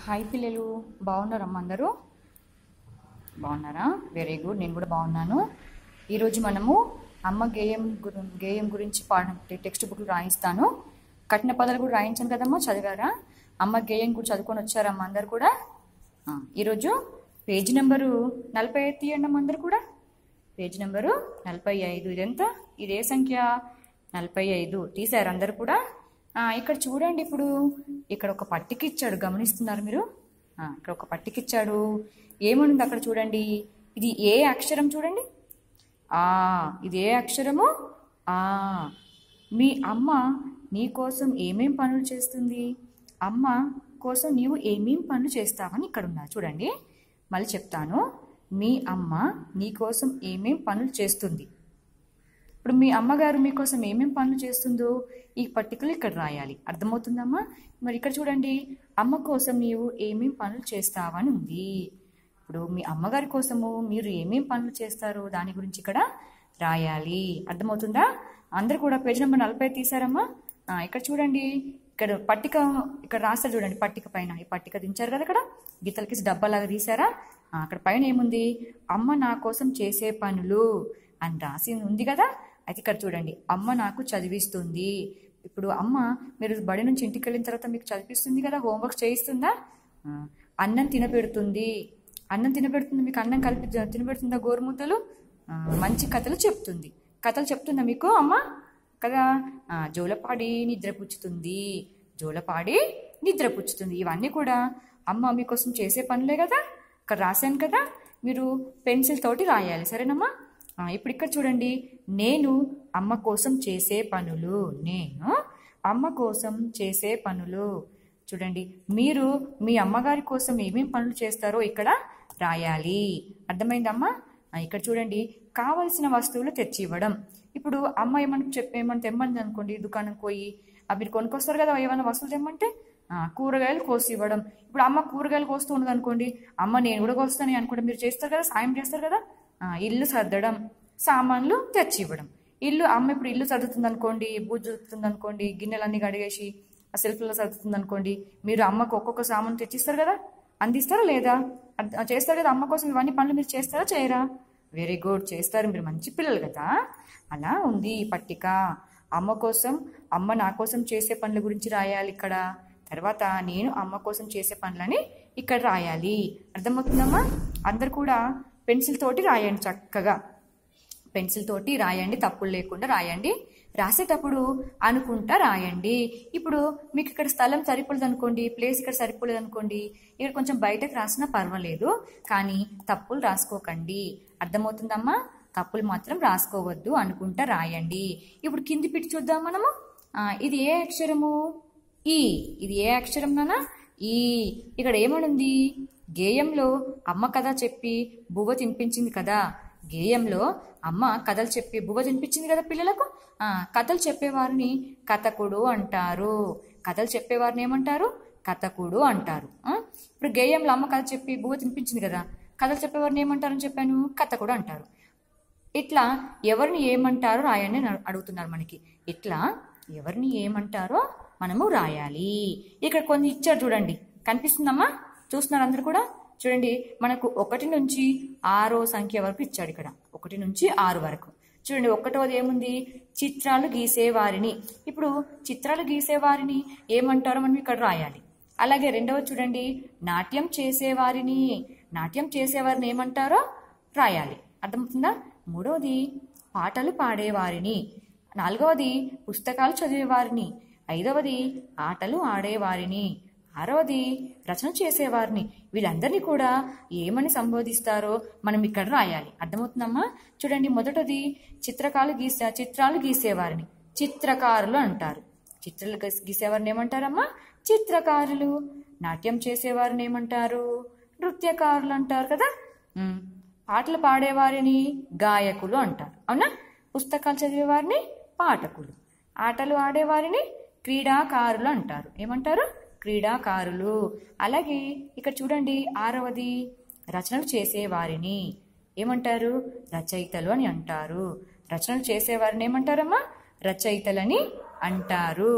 Hi పిల్లలు బాగున్నారమ్మా అందరూ బాగున్నారా వెరీ గుడ్ నేను కూడా బాగున్నాను ఈరోజు మనము అమ్మ గేయం గురి గేయం గురించి పాడ టెక్స్ట్ బుక్లు రాయిస్తాను కఠిన పదాలు కూడా రాయించాను కదమ్మా చదివారా అమ్మ గేయం కూడా చదువుకొని వచ్చారమ్మా అందరు కూడా ఆ, ఈరోజు పేజీ నెంబరు నలభై ఐదు తీయండి అమ్మా అందరు కూడా పేజీ నెంబరు నలభై ఐదు ఇదెంత ఇదే సంఖ్య నలభై ఐదు తీశారు అందరు కూడా ఆ, ఇక్కడ చూడండి ఇప్పుడు ఇక్కడ ఒక పట్టిక ఇచ్చాడు గమనిస్తున్నారు మీరు ఆ, ఇక్కడ ఒక పట్టిక ఇచ్చాడు ఏముంది అక్కడ చూడండి ఇది ఏ అక్షరం చూడండి ఆ ఇది ఏ అక్షరము ఆ మీ అమ్మ నీ కోసం ఏమేం పనులు చేస్తుంది అమ్మ కోసం నీవు ఏమేం పనులు చేస్తావని ఇక్కడ ఉన్నా చూడండి మళ్ళీ చెప్తాను మీ అమ్మ నీ కోసం ఏమేం పనులు చేస్తుంది ఇప్పుడు మీ అమ్మగారు మీకోసం ఏమేం పనులు చేస్తుందో ఈ పట్టికలు ఇక్కడ రాయాలి అర్థమవుతుందమ్మా మరి ఇక్కడ చూడండి అమ్మ కోసం నీవు ఏమేం పనులు చేస్తావని ఉంది ఇప్పుడు మీ అమ్మగారి కోసము మీరు ఏమేం పనులు చేస్తారో దాని గురించి ఇక్కడ రాయాలి అర్థమవుతుందా అందరు కూడా పేజ్ నెంబర్ నలభై తీసారమ్మా ఆ, ఇక్కడ చూడండి ఇక్కడ పట్టిక ఇక్కడ రాస్తారు చూడండి పట్టిక పైన ఈ పట్టిక దించారు కదా ఇక్కడ గీతలకి డబ్బాలాగా తీసారా ఆ, అక్కడ పైన ఏముంది అమ్మ నా కోసం చేసే పనులు అని రాసి ఉంది కదా అయితే ఇక్కడ చూడండి అమ్మ నాకు చదివిస్తుంది ఇప్పుడు అమ్మ మీరు బడి నుంచి ఇంటికి వెళ్ళిన తర్వాత మీకు చదివిస్తుంది కదా హోంవర్క్ చేయిస్తుందా ఆ, అన్నం తినపెడుతుంది అన్నం తినపెడుతుంది మీకు అన్నం కలిపి తినపెడుతుందా గోరుముద్దలు ఆ, మంచి కథలు చెప్తుంది కథలు చెప్తుందా మీకు అమ్మ కదా ఆ, జోలపాడి నిద్రపుచ్చుతుంది జోలపాడి నిద్రపుచ్చుతుంది ఇవన్నీ కూడా అమ్మ మీకోసం చేసే పనులే కదా ఇక్కడ రాశాను కదా మీరు పెన్సిల్ తోటి రాయాలి సరేనమ్మా ఆ, ఇప్పుడు ఇక్కడ చూడండి నేను అమ్మ కోసం చేసే పనులు నేను అమ్మ కోసం చేసే పనులు చూడండి మీరు మీ అమ్మగారి కోసం ఏమేం పనులు చేస్తారో ఇక్కడ రాయాలి అర్థమైందమ్మా ఆ, ఇక్కడ చూడండి కావలసిన వస్తువులు తెచ్చి ఇవ్వడం ఇప్పుడు అమ్మ ఏమని చెప్పి ఏమని తెమ్మంది అనుకోండి దుకాణం పోయి అవి మీరు కొనుక్కొస్తారు కదా ఏమైనా వస్తువులు తెమ్మంటే ఆ, కూరగాయలు కోసి ఇవ్వడం ఇప్పుడు అమ్మ కూరగాయలు కోస్తూ ఉన్నది అనుకోండి అమ్మ నేను కూడా కోస్తాను అనుకుంటే మీరు చేస్తారు కదా సాయం చేస్తారు కదా ఆ, ఇల్లు సర్దడం సామాన్లు తెచ్చి ఇవ్వడం ఇల్లు అమ్మ ఇప్పుడు ఇల్లు సర్దుతుంది అనుకోండి బూజు సర్దుతుంది అనుకోండి గిన్నెలన్నీ కడిగేసి ఆ సెల్ఫ్లో సర్దుతుంది అనుకోండి మీరు అమ్మకు ఒక్కొక్క సామాన్ తెచ్చిస్తారు కదా అందిస్తారా లేదా అద్- ఆ చేస్తారు కదా అమ్మ కోసం ఇవన్నీ పనులు మీరు చేస్తారా చేయరా వెరీ గుడ్ చేస్తారు మీరు మంచి పిల్లలు కదా అలా ఉంది ఈ పట్టిక అమ్మ కోసం అమ్మ నా కోసం చేసే పనుల గురించి రాయాలి ఇక్కడ తర్వాత నేను అమ్మ కోసం చేసే పనులని ఇక్కడ రాయాలి అర్థమవుతుందమ్మా అందరు కూడా పెన్సిల్ తోటి రాయండి చక్కగా పెన్సిల్ తోటి రాయండి తప్పులు లేకుండా రాయండి రాసేటప్పుడు అనుకుంటా రాయండి ఇప్పుడు మీకు ఇక్కడ స్థలం సరిపోలేదు అనుకోండి ప్లేస్ ఇక్కడ సరిపోలేదు అనుకోండి ఇక్కడ కొంచెం బయటకు రాసినా పర్వాలేదు కానీ తప్పులు రాసుకోకండి అర్థమవుతుందమ్మా తప్పులు మాత్రం రాసుకోవద్దు అనుకుంటా రాయండి ఇప్పుడు కింది పిట్టి చూద్దాం మనము ఆ, ఇది ఏ అక్షరము ఈ ఇది ఏ అక్షరం నానా ఈ ఇక్కడ ఏమనుంది గేయంలో అమ్మ కథ చెప్పి బువ్వ తినిపించింది కదా గేయంలో అమ్మ కథలు చెప్పి బువ్వ తినిపించింది కదా పిల్లలకు ఆ కథలు చెప్పేవారిని కథకుడు అంటారు కథలు చెప్పేవారిని ఏమంటారు కథకుడు అంటారు ఆ? ఇప్పుడు గేయంలో అమ్మ కథ చెప్పి బువ్వ తినిపించింది కదా కథలు చెప్పేవారిని ఏమంటారని చెప్పాను కథకుడు అంటారు ఇట్లా ఎవరిని ఏమంటారో రాయండి అని అడుగుతున్నారు మనకి ఇట్లా ఎవరిని ఏమంటారో మనము రాయాలి ఇక్కడ కొన్ని ఇచ్చారు చూడండి కనిపిస్తుందమ్మా చూస్తున్నారు అందరు కూడా చూడండి మనకు ఒకటి నుంచి ఆరో సంఖ్య వరకు ఇచ్చాడు ఇక్కడ ఒకటి నుంచి ఆరు వరకు చూడండి ఒకటోది ఏముంది చిత్రాలు గీసేవారిని ఇప్పుడు చిత్రాలు గీసేవారిని ఏమంటారో మనం ఇక్కడ రాయాలి అలాగే రెండవది చూడండి నాట్యం చేసేవారిని నాట్యం చేసేవారిని ఏమంటారో రాయాలి అర్థమవుతుందా మూడవది పాటలు పాడేవారిని నాలుగవది పుస్తకాలు చదివేవారిని ఐదవది ఆటలు ఆడేవారిని ఆరవది రచన చేసేవారిని వీళ్ళందరినీ కూడా ఏమని సంబోధిస్తారో మనం ఇక్కడ రాయాలి అర్థమవుతుందమ్మా చూడండి మొదటది చిత్రకాలు గీసే చిత్రాలు గీసేవారిని చిత్రకారులు అంటారు చిత్రాలు గీస్- గీసేవారిని ఏమంటారమ్మా చిత్రకారులు నాట్యం చేసేవారిని ఏమంటారు నృత్యకారులు అంటారు కదా ఉమ్. పాటలు పాడేవారిని గాయకులు అంటారు అవునా పుస్తకాలు చదివేవారిని పాఠకులు ఆటలు ఆడేవారిని క్రీడాకారులు అంటారు ఏమంటారు క్రీడాకారులు అలాగే ఇక్కడ చూడండి ఆరవది రచనలు చేసేవారిని ఏమంటారు రచయితలు అని అంటారు రచనలు చేసేవారిని ఏమంటారమ్మా రచయితలని అంటారు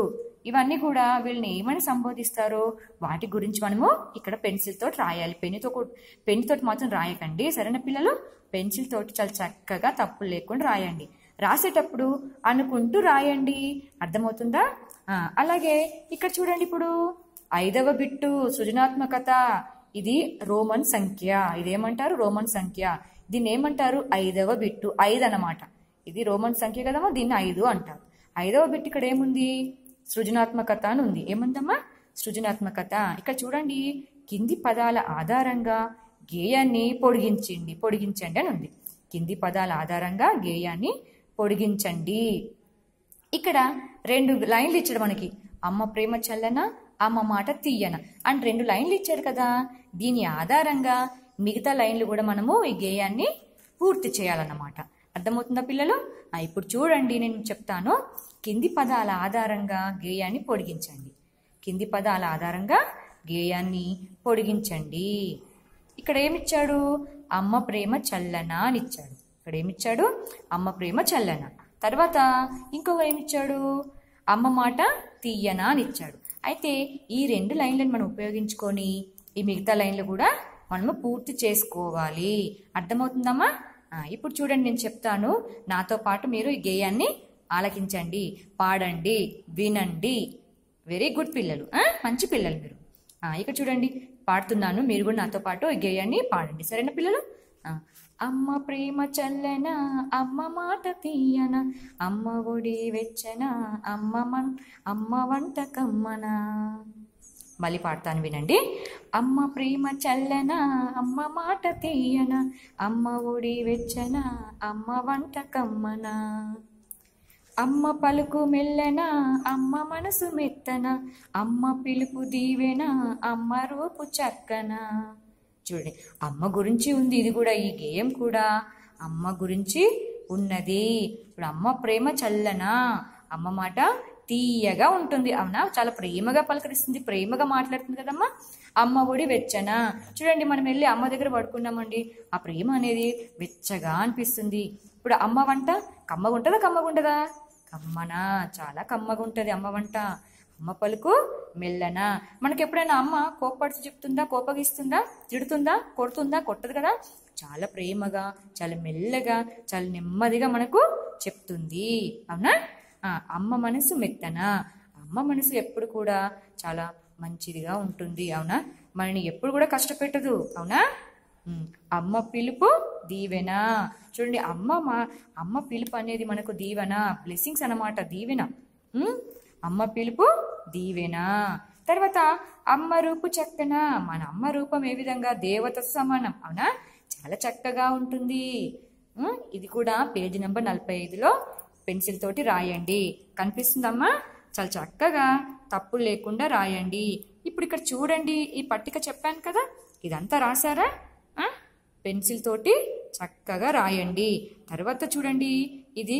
ఇవన్నీ కూడా వీళ్ళని ఏమని సంబోధిస్తారో వాటి గురించి మనము ఇక్కడ పెన్సిల్ తోటి రాయాలి పెన్నుతో పెన్ తోటి మాత్రం రాయకండి సరైన పిల్లలు పెన్సిల్ తోటి చాలా చక్కగా తప్పులు లేకుండా రాయండి రాసేటప్పుడు అనుకుంటూ రాయండి అర్థమవుతుందా ఆ, అలాగే ఇక్కడ చూడండి ఇప్పుడు ఐదవ బిట్టు సృజనాత్మకత ఇది రోమన్ సంఖ్య ఇదేమంటారు రోమన్ సంఖ్య దీన్ని ఏమంటారు ఐదవ బిట్టు ఐదు అన్నమాట ఇది రోమన్ సంఖ్య కదమ్మా దీన్ని ఐదు అంటారు ఐదవ బిట్ ఇక్కడ ఏముంది సృజనాత్మకత అని ఉంది ఏముందమ్మా సృజనాత్మకత ఇక్కడ చూడండి కింది పదాల ఆధారంగా గేయాన్ని పొడిగించండి పొడిగించండి అని ఉంది కింది పదాల ఆధారంగా గేయాన్ని పొడిగించండి ఇక్కడ రెండు లైన్లు ఇచ్చాడు మనకి అమ్మ ప్రేమ చల్లన అమ్మ మాట తీయన అని రెండు లైన్లు ఇచ్చాడు కదా దీని ఆధారంగా మిగతా లైన్లు కూడా మనము ఈ గేయాన్ని పూర్తి చేయాలన్నమాట అర్థమవుతుందా పిల్లలు ఆ, ఇప్పుడు చూడండి నేను చెప్తాను కింది పదాల ఆధారంగా గేయాన్ని పొడిగించండి కింది పదాల ఆధారంగా గేయాన్ని పొడిగించండి ఇక్కడ ఏమిచ్చాడు అమ్మ ప్రేమ చల్లన అని ఇచ్చాడు ఇక్కడ ఏమిచ్చాడు అమ్మ ప్రేమ చల్లన తర్వాత ఇంకొక ఏమిచ్చాడు అమ్మ మాట తీయన అని ఇచ్చాడు అయితే ఈ రెండు లైన్లను మనం ఉపయోగించుకొని ఈ మిగతా లైన్లు కూడా మనము పూర్తి చేసుకోవాలి అర్థమవుతుందమ్మా ఆ, ఇప్పుడు చూడండి నేను చెప్తాను నాతో పాటు మీరు ఈ గేయాన్ని ఆలకించండి పాడండి వినండి వెరీ గుడ్ పిల్లలు ఆ? మంచి పిల్లలు మీరు ఆ, ఇక్కడ చూడండి పాడుతున్నాను మీరు కూడా నాతో పాటు ఈ గేయాన్ని పాడండి సరేనా పిల్లలు ఆ, అమ్మ ప్రేమ చల్లన అమ్మ మాట తీయన అమ్మ ఒడి వెచ్చన అమ్మ మన్ అమ్మ వంట కమ్మన మళ్ళీ పాడతాను వినండి అమ్మ ప్రేమ చల్లన అమ్మ మాట తీయన అమ్మ ఒడి వెచ్చన అమ్మ వంట కమ్మన అమ్మ పలుకు మెల్లన అమ్మ మనసు మెత్తన అమ్మ పిలుపు దీవెన అమ్మ రూపు చక్కన చూడండి అమ్మ గురించి ఉంది ఇది కూడా ఈ గేయం కూడా అమ్మ గురించి ఉన్నది ఇప్పుడు అమ్మ ప్రేమ చల్లన అమ్మ మాట తీయగా ఉంటుంది అవునా చాలా ప్రేమగా పలకరిస్తుంది ప్రేమగా మాట్లాడుతుంది కదమ్మా అమ్మ ఒడి వెచ్చన చూడండి మనం వెళ్ళి అమ్మ దగ్గర పడుకున్నామండి ఆ ప్రేమ అనేది వెచ్చగా అనిపిస్తుంది ఇప్పుడు అమ్మ వంట కమ్మగా ఉంటుందా కమ్మగా ఉంటుందా కమ్మనా చాలా కమ్మగా ఉంటుంది అమ్మ వంట అమ్మ పలుకు మెల్లన మనకి ఎప్పుడైనా అమ్మ కోపడిచి చెప్తుందా కోపగిస్తుందా తిడుతుందా కొడుతుందా కొట్టదు కదా చాలా ప్రేమగా చాలా మెల్లగా చాలా నెమ్మదిగా మనకు చెప్తుంది అవునా ఆ, అమ్మ మనసు మెత్తన అమ్మ మనసు ఎప్పుడు కూడా చాలా మంచిదిగా ఉంటుంది అవునా మనని ఎప్పుడు కూడా కష్టపెట్టదు అవునా ఉమ్, అమ్మ పిలుపు దీవెన చూడండి అమ్మ మా అమ్మ పిలుపు అనేది మనకు దీవెన బ్లెస్సింగ్స్ అన్నమాట దీవెన ఉమ్, అమ్మ పిలుపు దీవెన తర్వాత అమ్మ రూపు చక్కన మన అమ్మ రూపం ఏ విధంగా దేవత సమానం అవునా చాలా చక్కగా ఉంటుంది ఉమ్, ఇది కూడా పేజీ నెంబర్ నలభై ఐదులో పెన్సిల్ తోటి రాయండి కనిపిస్తుందమ్మా చాలా చక్కగా తప్పులు లేకుండా రాయండి ఇప్పుడు ఇక్కడ చూడండి ఈ పట్టిక చెప్పాను కదా ఇదంతా రాశారా ఆ? పెన్సిల్ తోటి చక్కగా రాయండి తర్వాత చూడండి ఇది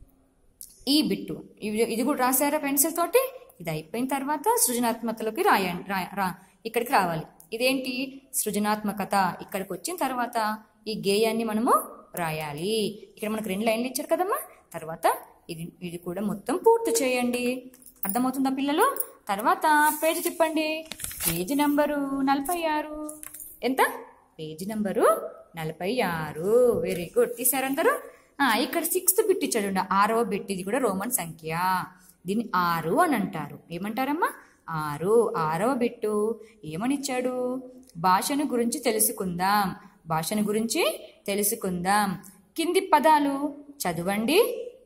ఈ బిట్టు ఇది ఇది కూడా రాశారా పెన్సిల్ తోటి ఇది అయిపోయిన తర్వాత సృజనాత్మకతలోకి రాయండి రా రా- ఇక్కడికి రావాలి ఇదేంటి సృజనాత్మకత ఇక్కడికి వచ్చిన తర్వాత ఈ గేయాన్ని మనము రాయాలి ఇక్కడ మనకు రెండు లైన్లు ఇచ్చారు కదమ్మా తర్వాత ఇది ఇది కూడా మొత్తం పూర్తి చేయండి అర్థమవుతుందా పిల్లలు తర్వాత పేజీ తిప్పండి పేజీ నంబరు నలభై ఆరు ఎంత పేజీ నంబరు నలభై ఆరు వెరీ గుడ్ తీసారందరూ ఆ, ఇక్కడ సిక్స్త్ బిట్ ఇచ్చాడు చూడండి. ఆరవ బిట్ ఇది కూడా రోమన్ సంఖ్య దీన్ని ఆరు అని అంటారు ఏమంటారమ్మా ఆరు ఆరవ బిట్టు ఏమని ఇచ్చాడు భాషను గురించి తెలుసుకుందాం భాషను గురించి తెలుసుకుందాం కింది పదాలు చదవండి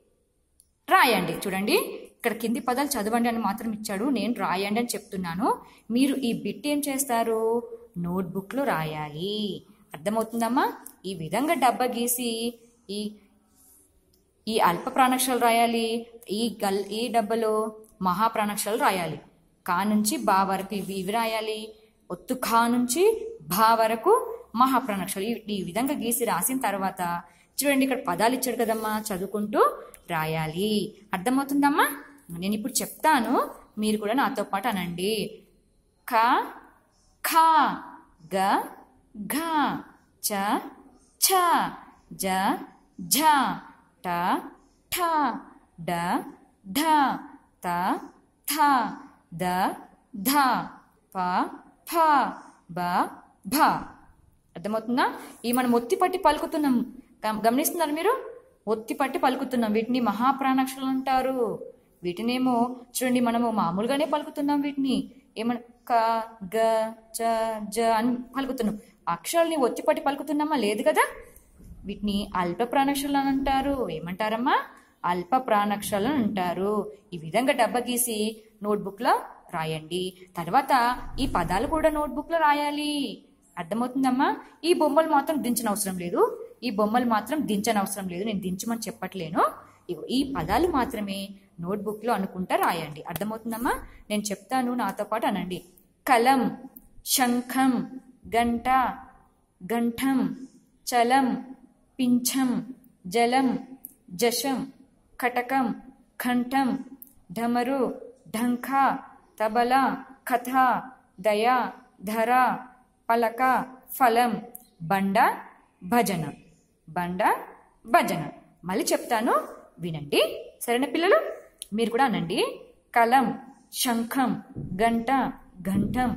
రాయండి చూడండి ఇక్కడ కింది పదాలు చదవండి అని మాత్రం ఇచ్చాడు నేను రాయండి అని చెప్తున్నాను మీరు ఈ బిట్ ఏం చేస్తారు నోట్బుక్లో రాయాలి అర్థమవుతుందమ్మా ఈ విధంగా డబ్బా గీసి ఈ ఈ అల్ప ప్రాణాక్షరాలు రాయాలి ఈ గల్ ఈ డబ్బలో మహా ప్రాణాక్షరాలు రాయాలి కా నుంచి బా వరకు ఇవి ఇవి రాయాలి ఒత్తు ఖా నుంచి భా వరకు మహా ప్రాణాక్షరాలు ఈ- ఈ విధంగా గీసి రాసిన తర్వాత చూడండి ఇక్కడ పదాలు ఇచ్చాడు కదమ్మా చదువుకుంటూ రాయాలి అర్థమవుతుందమ్మా నేను ఇప్పుడు చెప్తాను మీరు కూడా నాతో పాటు అనండి క ఖ గ ఘ చ ఛ జ ఝ ట ఠ డ ఢ త థ ద ధ ప ఫ బ భ అర్థమవుతుందా ఈ మనం ఒత్తి పట్టి పలుకుతున్నాం గమ- గమనిస్తున్నారు మీరు ఒత్తి పట్టి పలుకుతున్నాం వీటిని మహాప్రాణాక్షరాలు అంటారు వీటినేమో చూడండి మనము మామూలుగానే పలుకుతున్నాం వీటిని ఏమన్నా క గ చ జ అని పలుకుతున్నాం అక్షరాలని ఒత్తి పట్టి పలుకుతున్నామా లేదు కదా వీటిని అల్ప ప్రాణాక్షరాలు అని అంటారు ఏమంటారమ్మా అల్ప ప్రాణాక్షరాలు అని అంటారు ఈ విధంగా డబ్బ గీసి నోట్బుక్లో రాయండి తర్వాత ఈ పదాలు కూడా నోట్బుక్లో రాయాలి అర్థమవుతుందమ్మా ఈ బొమ్మలు మాత్రం దించని అవసరం లేదు ఈ బొమ్మలు మాత్రం దించని అవసరం లేదు నేను దించమని చెప్పట్లేను ఇగో ఈ పదాలు మాత్రమే నోట్బుక్లో అనుకుంటా రాయండి అర్థమవుతుందమ్మా నేను చెప్తాను నాతో పాటు అనండి కలం శంఖం గంట గంఠం చలం పింఛం జలం జశం కటకం కంఠం ఢమరు ఢంఖ తబల కథ దయ ధర పలక ఫలం బండ భజన బండ భజన మళ్ళీ చెప్తాను వినండి సరేనా పిల్లలు మీరు కూడా అనండి కలం శంఖం గంట ఘంటం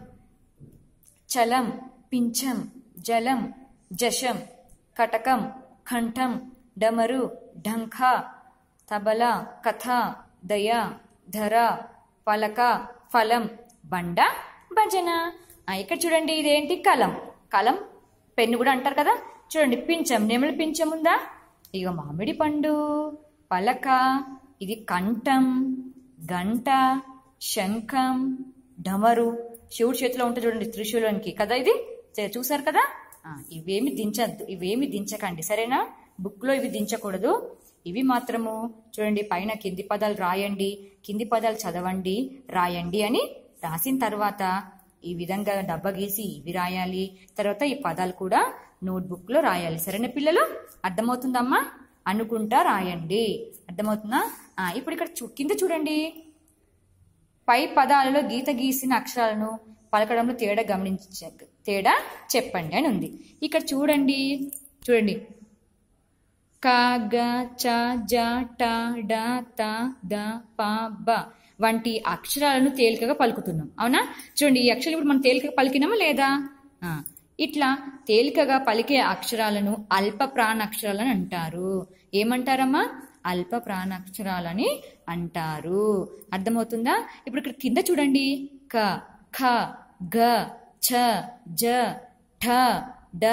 చలం పింఛం జలం జశం కటకం కంఠం డమరు ఢంఖ తబల కథ దయ ధర పలక ఫలం బండ భజన ఆ, ఇక్కడ చూడండి ఇదేంటి కలం కలం పెన్ను కూడా అంటారు కదా చూడండి పింఛం నెమలి పింఛం ఉందా ఇక మామిడి పండు పలక ఇది కంఠం గంట శంఖం డమరు శివుడి చేతిలో ఉంటుంది చూడండి త్రిశూలానికి కదా ఇది చే- చూసారు కదా ఆ, ఇవేమి దించద్దు ఇవేమి దించకండి సరేనా బుక్ లో ఇవి దించకూడదు ఇవి మాత్రము చూడండి పైన కింది పదాలు రాయండి కింది పదాలు చదవండి రాయండి అని రాసిన తర్వాత ఈ విధంగా డబ్బ గీసి ఇవి రాయాలి తర్వాత ఈ పదాలు కూడా నోట్బుక్ లో రాయాలి సరేనా పిల్లలు అర్థమవుతుందమ్మా అనుకుంటా రాయండి అర్థమవుతుందా ఆ, ఇప్పుడు ఇక్కడ చూ- కింద చూడండి పై పదాలలో గీత గీసిన అక్షరాలను పలకడంలో తేడా గమనించ తేడా చెప్పండి అని ఉంది ఇక్కడ చూడండి చూడండి క గ చ జ ట డ త ద ప బ వంటి అక్షరాలను తేలికగా పలుకుతున్నాం అవునా చూడండి ఈ అక్షరాలు ఇప్పుడు మనం తేలికగా పలికినామా లేదా ఆ, ఇట్లా తేలికగా పలికే అక్షరాలను అల్ప ప్రాణాక్షరాలని అంటారు ఏమంటారమ్మా అల్ప ప్రాణాక్షరాలని అంటారు అర్థమవుతుందా ఇప్పుడు ఇక్కడ కింద చూడండి క ఖ గ ఛ జ ఠ డ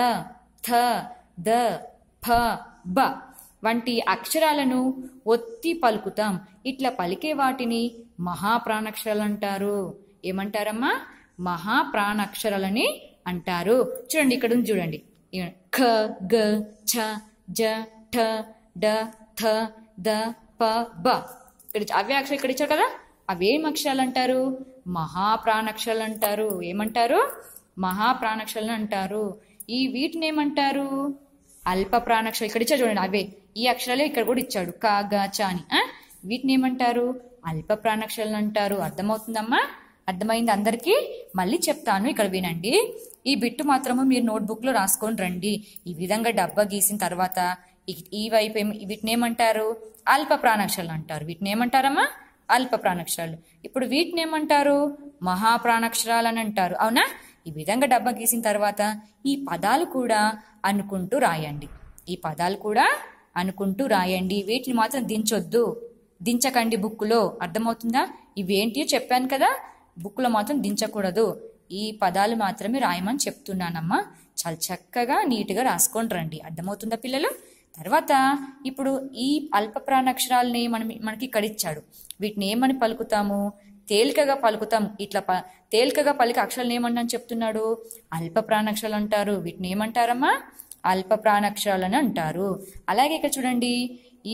థ ద ఫ బ వంటి అక్షరాలను ఒత్తి పలుకుతాం ఇట్లా పలికే వాటిని మహాప్రాణాక్షరాలు అంటారు ఏమంటారమ్మా మహాప్రాణాక్షరాలని అంటారు చూడండి ఇక్కడ ఉంది చూడండి ఇ- ఖ గ ఛ జ ఠ డ థ ద ప బ ఇక్కడ అవే అక్షరం ఇక్కడ ఇచ్చారు కదా అవేం అక్షరాలు అంటారు మహాప్రాణాక్షరాలు అంటారు ఏమంటారు మహాప్రాణాక్షరాలు అంటారు ఈ వీటిని ఏమంటారు అల్ప ప్రాణాక్షరాలు ఇక్కడ ఇచ్చాడు చూడండి అవే ఈ అక్షరాలే ఇక్కడ కూడా ఇచ్చాడు కా గా చ అని ఆ? వీటిని ఏమంటారు అల్ప ప్రాణాక్షరాలు అంటారు అర్థమవుతుందమ్మా అర్థమైంది అందరికీ మళ్ళీ చెప్తాను ఇక్కడ వినండి ఈ బిట్టు మాత్రము మీరు నోట్బుక్ లో రాసుకొని రండి ఈ విధంగా డబ్బా గీసిన తర్వాత ఈ- ఈ వైపు ఏం- వీటిని ఏమంటారు అల్ప ప్రాణాక్షరాలు అంటారు వీటిని ఏమంటారమ్మా అల్ప ప్రాణాక్షరాలు ఇప్పుడు వీటిని ఏమంటారు మహాప్రాణాక్షరాలు అని అంటారు అవునా ఈ విధంగా డబ్బా గీసిన తర్వాత ఈ పదాలు కూడా అనుకుంటూ రాయండి ఈ పదాలు కూడా అనుకుంటూ రాయండి వీటిని మాత్రం దించొద్దు దించకండి బుక్కులో అర్థమవుతుందా ఇవేంటి చెప్పాను కదా బుక్లో మాత్రం దించకూడదు ఈ పదాలు మాత్రమే రాయమని చెప్తున్నానమ్మా చాలా చక్కగా నీట్గా రాసుకొని రండి అర్థమవుతుందా పిల్లలు తర్వాత ఇప్పుడు ఈ అల్ప ప్రాణాక్షరాలని మనం మనకి ఇక్కడ ఇచ్చాడు వీటిని ఏమని పలుకుతాము తేలికగా పలుకుతాం ఇట్లా ప తేలికగా పలికే అక్షరాలను ఏమన్నా చెప్తున్నాడు అల్ప ప్రాణాక్షరాలు అంటారు వీటిని ఏమంటారమ్మా అల్ప ప్రాణాక్షరాలని అంటారు అలాగే ఇక్కడ చూడండి ఈ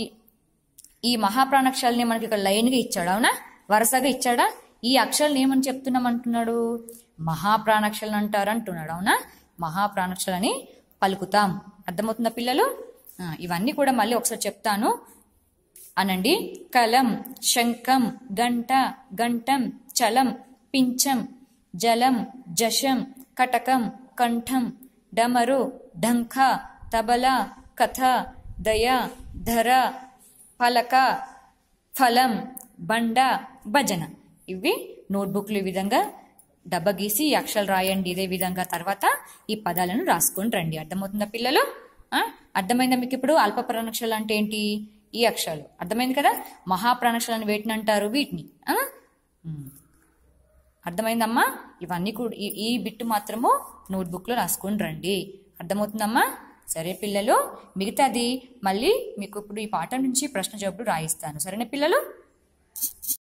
ఈ మహాప్రాణాక్షరాలని మనకి ఇక్కడ లైన్గా ఇచ్చాడు అవునా వరుసగా ఇచ్చాడా ఈ అక్షరాలను ఏమని చెప్తున్నాం అంటున్నాడు మహాప్రాణాక్షరాలు అంటారు అంటున్నాడు అవునా మహాప్రాణాక్షరాలని పలుకుతాం అర్థమవుతుందా పిల్లలు ఆ, ఇవన్నీ కూడా మళ్ళీ ఒకసారి చెప్తాను అనండి కలం శంఖం గంట గంటం చలం పింఛం జలం జశం కటకం కంఠం డమరు ఢంఖ తబల కథ దయ ధర పలక ఫలం బండ భజన ఇవి నోట్బుక్లు ఈ విధంగా డబ్బా గీసి ఈ అక్షరాలు రాయండి ఇదే విధంగా తర్వాత ఈ పదాలను రాసుకొని రండి అర్థమవుతుందా పిల్లలు ఆ? అర్థమైందా మీకు ఇప్పుడు అల్ప ప్రాణాక్షరాలు అంటే ఏంటి ఈ అక్షరాలు అర్థమైంది కదా మహాప్రాణాక్షరాలను వేటిని అంటారు వీటిని ఆ? ఉమ్. అర్థమైందమ్మా ఇవన్నీ కూడా ఈ- ఈ బిట్టు మాత్రము నోట్బుక్లో రాసుకొని రండి అర్థమవుతుందమ్మా సరే పిల్లలు మిగతాది మళ్ళీ మీకు ఇప్పుడు ఈ పాఠం నుంచి ప్రశ్న జవాబులు రాయిస్తాను సరేనా పిల్లలు